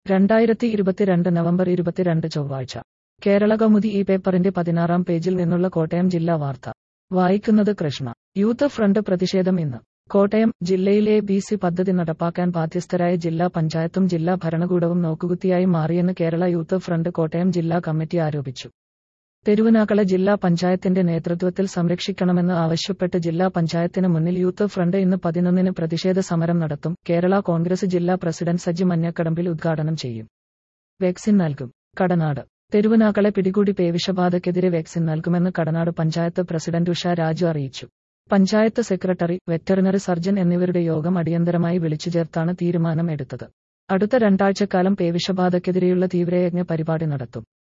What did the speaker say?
രണ്ടായിരത്തി ഇരുപത്തിരണ്ട് നവംബർ ഇരുപത്തിരണ്ട് ചൊവ്വാഴ്ച കേരള കൗമുദി ഈ പേപ്പറിന്റെ പതിനാറാം പേജിൽ നിന്നുള്ള കോട്ടയം ജില്ലാ വാർത്ത വായിക്കുന്നത് കൃഷ്ണ യൂത്ത് ഫ്രണ്ട് പ്രതിഷേധം ഇന്ന് കോട്ടയം ജില്ലയിലെ ബി സി പദ്ധതി നടപ്പാക്കാൻ ബാധ്യസ്ഥരായ ജില്ലാ പഞ്ചായത്തും ജില്ലാ ഭരണകൂടവും നോക്കുകുത്തിയായി മാറിയെന്ന് കേരള യൂത്ത് ഫ്രണ്ട് കോട്ടയം ജില്ലാ കമ്മിറ്റി ആരോപിച്ചു തെരുവനാക്കള ജില്ലാ പഞ്ചായത്തിന്റെ നേതൃത്വത്തിൽ സംരക്ഷിക്കണമെന്ന് ആവശ്യപ്പെട്ട് ജില്ലാ പഞ്ചായത്തിന് മുന്നിൽ യൂത്ത് ഫ്രണ്ട് ഇന്ന് പതിനൊന്നിന് പ്രതിഷേധ സമരം നടത്തും കേരള കോൺഗ്രസ് ജില്ലാ പ്രസിഡന്റ് സജി മഞ്ഞക്കടമ്പിൽ ഉദ്ഘാടനം ചെയ്യും വാക്സിൻ നൽകും കടനാട് തെരുവനാക്കളെ പിടികൂടി പേവിഷബാധയ്ക്കെതിരെ വാക്സിൻ നൽകുമെന്ന് കടനാട് പഞ്ചായത്ത് പ്രസിഡന്റ് ഉഷ രാജു അറിയിച്ചു പഞ്ചായത്ത് സെക്രട്ടറി വെറ്ററിനറി സർജൻ എന്നിവരുടെ യോഗം അടിയന്തരമായി വിളിച്ചു ചേർത്താണ് തീരുമാനം എടുത്തത് അടുത്ത രണ്ടാഴ്ചക്കാലം പേവിഷബാധയ്ക്കെതിരെയുള്ള തീവ്രയജ്ഞ പരിപാടി നടത്തും